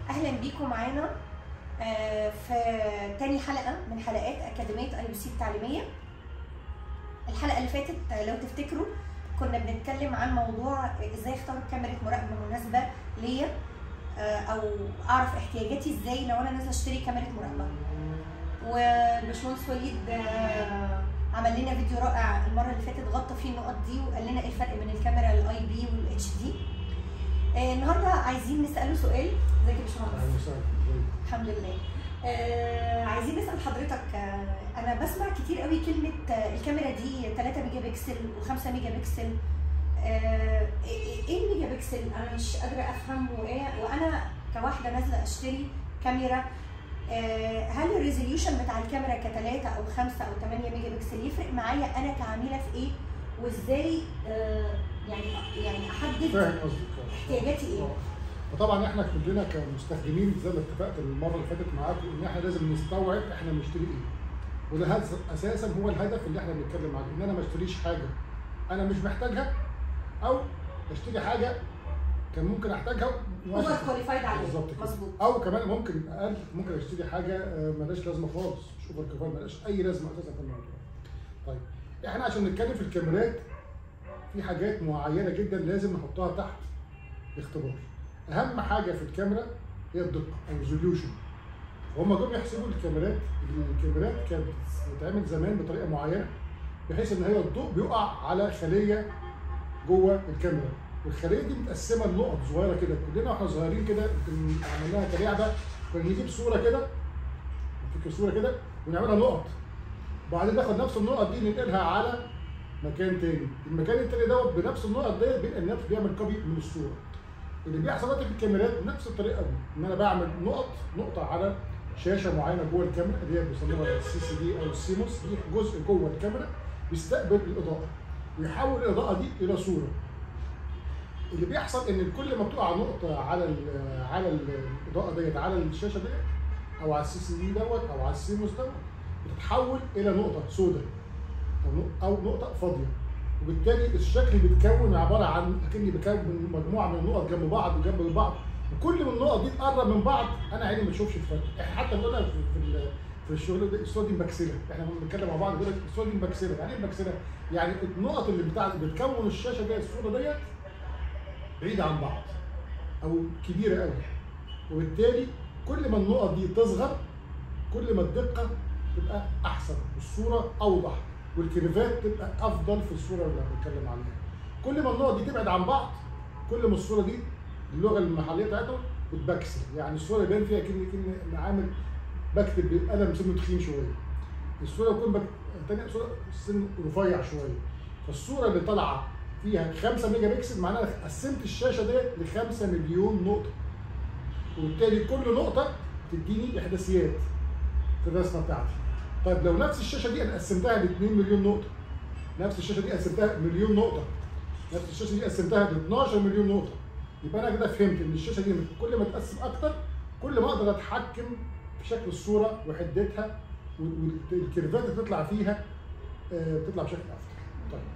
اهلا بيكم معانا آه، في تاني حلقه من حلقات اكاديميه اي سي التعليميه الحلقه اللي فاتت آه، لو تفتكروا كنا بنتكلم عن موضوع ازاي اختار كاميرا مراقبه مناسبه ليا آه، او اعرف احتياجاتي ازاي لو انا نازله اشتري كاميرا مراقبه والباشمهندس وليد آه، عمل لنا فيديو رائع المره اللي فاتت غطى فيه النقط دي وقال لنا ايه الفرق بين الكاميرا الاي بي والاتش دي آه، النهارده عايزين نساله سؤال ازيك يا باشمهندس اهلا وسهلا الحمد لله آه عايزين نسال حضرتك آه انا بسمع كتير قوي كلمه آه الكاميرا دي 3 ميجا بكسل و5 ميجا بكسل آه ايه إيه الميجا بكسل انا مش قادره افهم وايه وانا كواحده نازله اشتري كاميرا آه هل الريزوليوشن بتاع الكاميرا كتلاتة او خمسة او 8 ميجا بكسل يفرق معايا انا كعميله في ايه وازاي آه يعني يعني احدد فاهم قصدك احتياجاتي ايه؟ وطبعا احنا كلنا كمستخدمين زي ما اتفقت المره اللي فاتت معاكم ان احنا لازم نستوعب احنا بنشتري ايه وده هز- اساسا هو الهدف اللي احنا بنتكلم عليه ان انا ما اشتريش حاجه انا مش محتاجها او اشتري حاجه كان ممكن احتاجها هو كواليفايد عليه بالظبط كده مظبوط او كمان ممكن اقل ممكن اشتري حاجه آه، ملهاش لازمه خالص مش اوفر كفايه ملهاش اي لازمه اساسا في الموضوع طيب احنا عشان نتكلم في الكاميرات في حاجات معينه جدا لازم نحطها تحت اختبار اهم حاجه في الكاميرا هي الدقه او الريزوليوشن وهم جم يحسبوا الكاميرات الكاميرات كانت بتتعمل زمان بطريقه معينه بحيث ان هي الضوء بيقع على خليه جوه الكاميرا والخليه دي متقسمه لنقط صغيره كده كلنا واحنا صغيرين كده يمكن عملناها كلعبه كنا نجيب صوره كده نفكر صوره كده ونعملها نقط وبعدين ناخد نفس النقط دي ننقلها على مكان تاني المكان التاني دوت بنفس النقط ديت بينقل نفسه بيعمل كوبي من الصوره اللي بيحصل دلوقتي في الكاميرات بنفس الطريقه دي ان انا بعمل نقط نقطه على شاشه معينه جوه الكاميرا اللي هي بيسموها السي سي دي او السيموس دي جزء جوه الكاميرا بيستقبل الاضاءه ويحول الاضاءه دي الى صوره اللي بيحصل ان كل ما بتقع نقطه على ال- على الاضاءه ديت على الشاشه ديت او على السي سي دي دوت او على السيموس دوت بتتحول الى نقطه سوداء او نق- او نقطه فاضيه وبالتالي الشكل بيتكون عباره عن اكني بكون مجموعه من النقط جنب بعض وجنب بعض وكل ما النقط دي تقرب من بعض انا عيني ما تشوفش الفرق احنا حتى بنقولها في في, ال- في الشغل ده الصوره دي مبكسله احنا لما بنتكلم مع بعض بيقول لك الصوره دي مبكسله يعني ايه مبكسله؟ يعني النقط اللي بتاع بتكون الشاشه ديت الصوره ديت بعيده عن بعض او كبيره قوي وبالتالي كل ما النقط دي تصغر كل ما الدقه تبقى احسن والصوره اوضح والكيرفات تبقى افضل في الصوره اللي بنتكلم عليها كل ما النقط دي تبعد عن بعض كل ما الصوره دي اللغه المحليه بتاعتهم بتبكسل يعني الصوره يبان فيها كأني كأني عامل بكتب بقلم سنه تخين شويه الصوره تكون بك... تاني صوره سن رفيع شويه فالصوره اللي طالعه فيها 5 ميجا بكسل معناها أنا قسمت الشاشه ديت ل 5 مليون نقطه وبالتالي كل نقطه تديني احداثيات في الرسمه بتاعتي طيب لو نفس الشاشه دي انا قسمتها ل 2 مليون نقطه نفس الشاشه دي قسمتها مليون نقطه نفس الشاشه دي قسمتها ل 12 مليون نقطه يبقى انا كده فهمت ان الشاشه دي كل ما تقسم اكتر كل ما اقدر اتحكم في شكل الصوره وحدتها والكيرفات اللي بتطلع فيها آه، بتطلع بشكل افضل طيب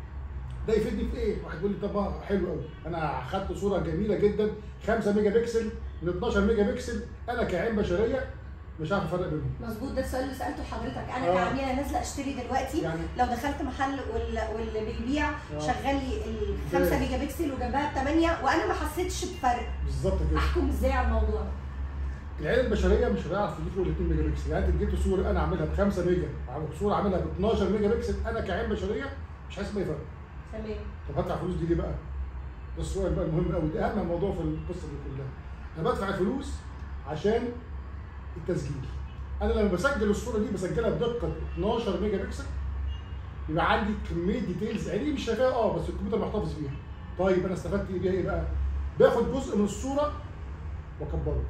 ده يفيدني في ايه؟ واحد يقول لي طب آه، حلو قوي انا خدت صوره جميله جدا 5 ميجا بكسل من 12 ميجا بكسل انا كعين بشريه مش عارف افرق بينهم مظبوط ده السؤال اللي سالته لحضرتك انا آه. كعميله نازله اشتري دلوقتي يعني لو دخلت محل وال- واللي بيبيع آه. شغال لي ال 5 إزاي؟ ميجا بكسل وجنبها 8 وانا ما حسيتش بفرق بالظبط كده احكم ازاي على الموضوع العين البشريه مش هتعرف تجيب فوق ال 2 ميجا بكسل يعني انت جبت صوره انا عاملها ب 5 ميجا عامل صوره عاملها ب 12 ميجا بكسل انا كعين بشريه مش حاسس باي فرق تمام طب هدفع فلوس دي ليه بقى؟ ده السؤال بقى المهم قوي ده اهم موضوع في القصه دي كلها انا بدفع الفلوس عشان التسجيل انا لما بسجل الصوره دي بسجلها بدقه 12 ميجا بكسل يبقى عندي كميه ديتيلز عيني مش شايفاها اه بس الكمبيوتر محتفظ بيها طيب انا استفدت ايه بيها ايه بقى؟ باخد جزء من الصوره واكبره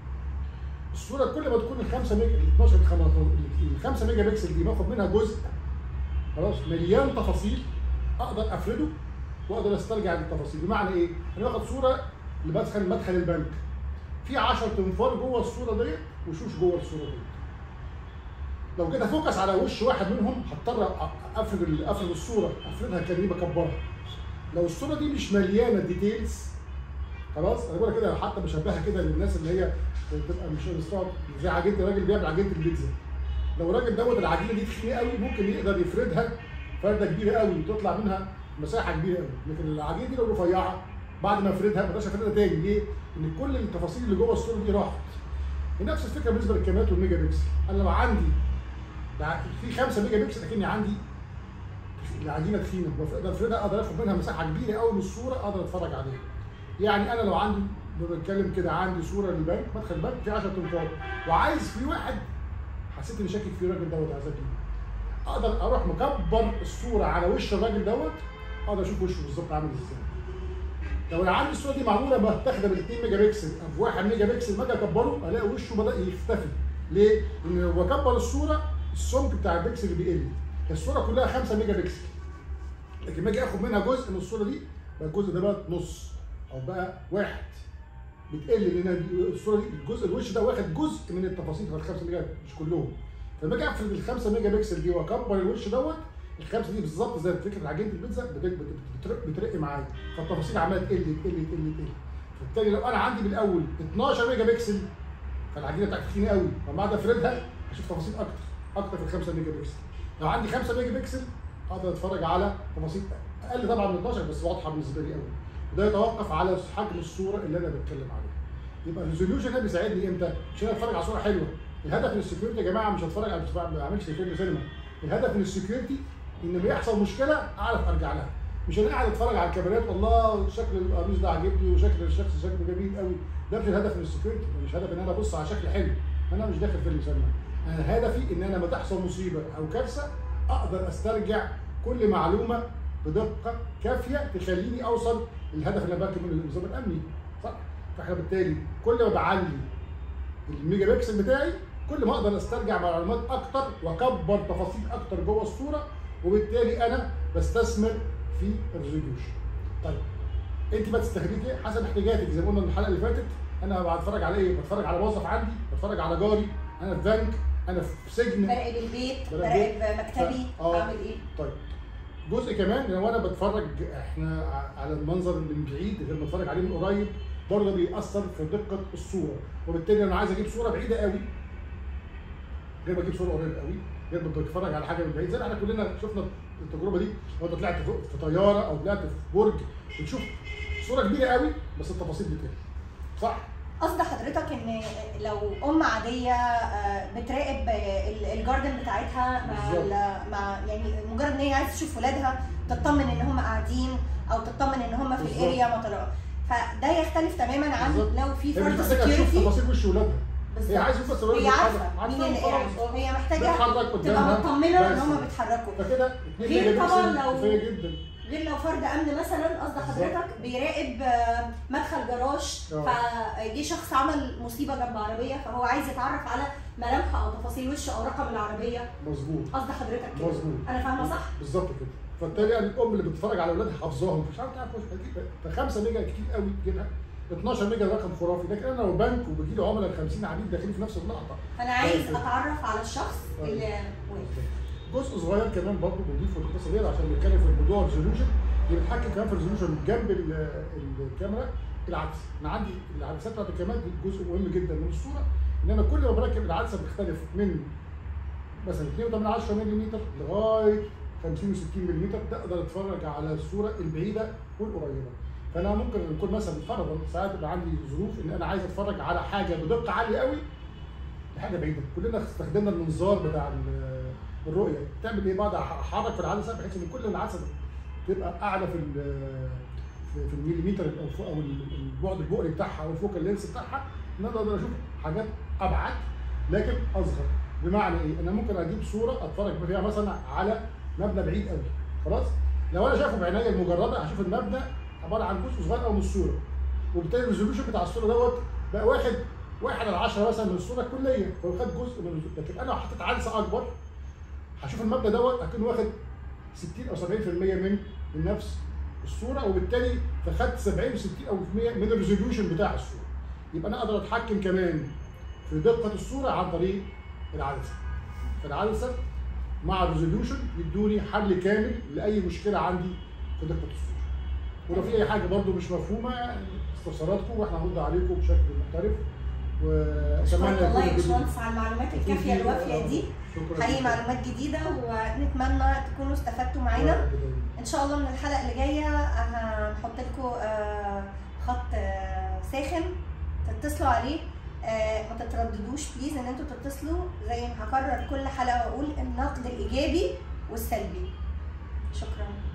الصوره كل ما تكون ال 5 ميجا ال 12 ال 5 ميجا بكسل دي باخد منها جزء خلاص مليان تفاصيل اقدر افرده واقدر استرجع للتفاصيل بمعنى ايه؟ انا باخد صوره لمدخل مدخل البنك في 10 تنفار جوه الصوره ديت وشوش جوه الصوره ديت لو جيت افوكس على وش واحد منهم هضطر أ- افرد ال- افرد الصوره افردها كاني بكبرها لو الصوره دي مش مليانه ديتيلز خلاص انا بقول كده حتى بشبهها كده للناس اللي هي بتبقى مش مستوعب زي عجينه الراجل بيعمل عجينه البيتزا لو الراجل دوت العجينه دي تخينه قوي ممكن يقدر يفردها فرده كبيره قوي وتطلع منها مساحه كبيره قوي لكن العجينه دي لو رفيعه بعد ما افردها ما اقدرش افردها تاني ليه؟ ان كل التفاصيل اللي جوه الصوره دي راحت نفس الفكره بالنسبه للكاميرات والميجا بكسل انا لو عندي في 5 ميجا بكسل اكني عندي العجينه تخينه بقدر افردها اقدر اخد منها مساحه كبيره قوي من الصوره اقدر اتفرج عليها يعني انا لو عندي بتكلم كده عندي صوره للبنك مدخل البنك في 10 تنفار وعايز في واحد حسيت اني شاكك في الراجل دوت عايز اجيبه اقدر اروح مكبر الصوره على وش الراجل دوت اقدر اشوف وشه بالظبط عامل ازاي لو انا عندي الصوره دي معموله متاخده بال 2 ميجا بكسل او ب 1 ميجا بكسل ما اجي اكبره الاقي وشه بدا يختفي ليه؟ لان لو بكبر الصوره السمك بتاع البكسل بيقل الصوره كلها 5 ميجا بكسل لكن ما اجي اخد منها جزء من الصوره دي بقى الجزء ده بقى نص او بقى واحد بتقل لان الصوره دي الجزء الوش ده واخد جزء من التفاصيل بتاعت 5 ميجا مش كلهم فلما اجي اقفل ال 5 ميجا بكسل دي واكبر الوش دوت الخمسه دي بالظبط زي فكره عجينه البيتزا بترق, بترق معايا فالتفاصيل عماله تقل تقل تقل تقل فبالتالي لو انا عندي من الاول 12 ميجا بكسل فالعجينه بتاعتي تخينه قوي فلما اقعد افردها اشوف تفاصيل اكتر اكتر في ال 5 ميجا بكسل لو عندي 5 ميجا بكسل اقدر اتفرج على تفاصيل اقل طبعا من 12 بس واضحه بالنسبه لي قوي وده يتوقف على حجم الصوره اللي انا بتكلم عليها يبقى الريزوليوشن ده بيساعدني امتى؟ عشان اتفرج على صوره حلوه الهدف من السكيورتي يا جماعه مش هتفرج على ما بعملش فيلم سينما الهدف من السكيورتي ان لما يحصل مشكله اعرف ارجع لها مش انا قاعد اتفرج على الكاميرات والله شكل القميص ده عاجبني وشكل الشخص شكله جميل قوي ده مش الهدف من السكيورتي مش هدف ان انا ابص على شكل حلو انا مش داخل فيلم سينما انا هدفي ان انا لما تحصل مصيبه او كارثه اقدر استرجع كل معلومه بدقه كافيه تخليني اوصل للهدف اللي انا بركب منه النظام الامني صح؟ فاحنا بالتالي كل ما بعلي الميجا بكسل بتاعي كل ما اقدر استرجع معلومات اكتر واكبر تفاصيل اكتر جوه الصوره وبالتالي انا بستثمر في الريزوليوشن. طيب انت بقى تستخدمي ايه؟ حسب احتياجاتك زي ما قلنا الحلقه اللي فاتت انا بتفرج على ايه؟ بتفرج على موظف عندي، بتفرج على جاري، انا في بنك، انا في سجن براقب البيت براقب البيت. براقب مكتبي ف- آه. اعمل ايه طيب جزء كمان لو انا بتفرج احنا ع- على المنظر من بعيد غير ما اتفرج عليه من قريب برضه بيأثر في دقة الصورة وبالتالي انا عايز اجيب صورة بعيدة قوي غير ما اجيب صورة قريب قوي غير ما بتفرج على حاجة من بعيد زي ما احنا كلنا شفنا التجربة دي لو انت طلعت فوق- في طيارة او طلعت في برج بتشوف صورة كبيرة قوي بس التفاصيل بتقل صح؟ قصد حضرتك ان لو ام عاديه آه، بتراقب آه، ال- الجاردن بتاعتها مع بالظبط. ال- مع يعني مجرد ان هي عايزه تشوف ولادها تطمن ان هم قاعدين او تطمن ان هم في بالظبط. الاريا ما طلعوا فده يختلف تماما عن بالظبط. لو في هي مش فرد محتاجة تشوف سكيورتي تفاصيل وش ولادها هي عايزة بس ولادها هي بيتحرك. عارفه مين عارفة اللي وخلاص. قاعد هي محتاجه بتحرك تبقى قدامها مطمنه ان بس. هم بيتحركوا فكده 2 غير ميجا طبعاً بكسل لو- كفاية جدا غير لو فرد امن مثلا قصد بالظبط. حضرتك بيراقب آه، مدخل جراج آه. فجه شخص عمل مصيبه جنب عربيه فهو عايز يتعرف على ملامح او تفاصيل وشه او رقم العربيه مظبوط قصد حضرتك كده مظبوط انا فاهمه صح؟ بالظبط كده فبالتالي يعني الام اللي بتتفرج على اولادها حافظاهم مش عارف تعرف ف 5 ميجا كتير قوي تجيبها 12 ميجا ده رقم خرافي لكن انا لو بنك وبيجي لي عملاء 50 عميل داخلين في نفس اللقطه فانا عايز طيب. اتعرف على الشخص طيب. اللي واقف جزء صغير كمان برضه بنضيفه للقصه ديت عشان نتكلم في موضوع الريزولوشن اللي بيتحكم كمان في الريزولوشن جنب ال- الكاميرا العدسه انا عندي العدسات بتاعت الكاميرا دي جزء مهم جدا من الصوره ان انا كل ما بركب العدسه بتختلف من مثلا 2.8 ملم لغايه 50 و60 ملم تقدر اتفرج على الصوره البعيده والقريبه فانا ممكن يكون مثلا فرضا ساعات يبقى عندي ظروف ان انا عايز اتفرج على حاجه بدقه عاليه قوي حاجه بعيده كلنا استخدمنا المنظار بتاع ال- الرؤيه تعمل ايه بعد احرك في العدسه بحيث ان كل العدسه تبقى اعلى في ال- في في المليمتر او فوق او البعد البؤري بتاعها او الفوكال لينس بتاعها ان انا اقدر اشوف حاجات ابعد لكن اصغر بمعنى ايه؟ انا ممكن اجيب صوره اتفرج فيها مثلا على مبنى بعيد قوي خلاص؟ لو انا شايفه بعينيا المجرده هشوف المبنى عباره عن جزء صغير قوي من الصوره وبالتالي الريزولوشن بتاع الصوره دوت بقى واخد واحد على 10 مثلا من الصوره الكليه فهو خد جزء من الريزولوشن لكن انا لو حطيت عدسه اكبر هشوف المبنى دوت اكون واخد 60 او 70% من من نفس الصوره وبالتالي فخدت 70 و60 او 100 من الريزوليوشن بتاع الصوره يبقى انا اقدر اتحكم كمان في دقه الصوره عن طريق العدسه فالعدسه مع الريزوليوشن يدوني حل كامل لاي مشكله عندي في دقه الصوره ولو في اي حاجه برضو مش مفهومه استفساراتكم واحنا هنرد عليكم بشكل محترف واتمنى شكرا والله يا الفيديو- باشمهندس على المعلومات الكافيه الوافيه دي شكرا حقيقي جداً. معلومات جديده ونتمنى تكونوا استفدتوا معانا ان شاء الله من الحلقه اللي جايه هنحط لكم آه، خط آه، ساخن تتصلوا عليه آه، ما تترددوش بليز ان انتوا تتصلوا زي ما هكرر كل حلقه واقول النقد الايجابي والسلبي شكرا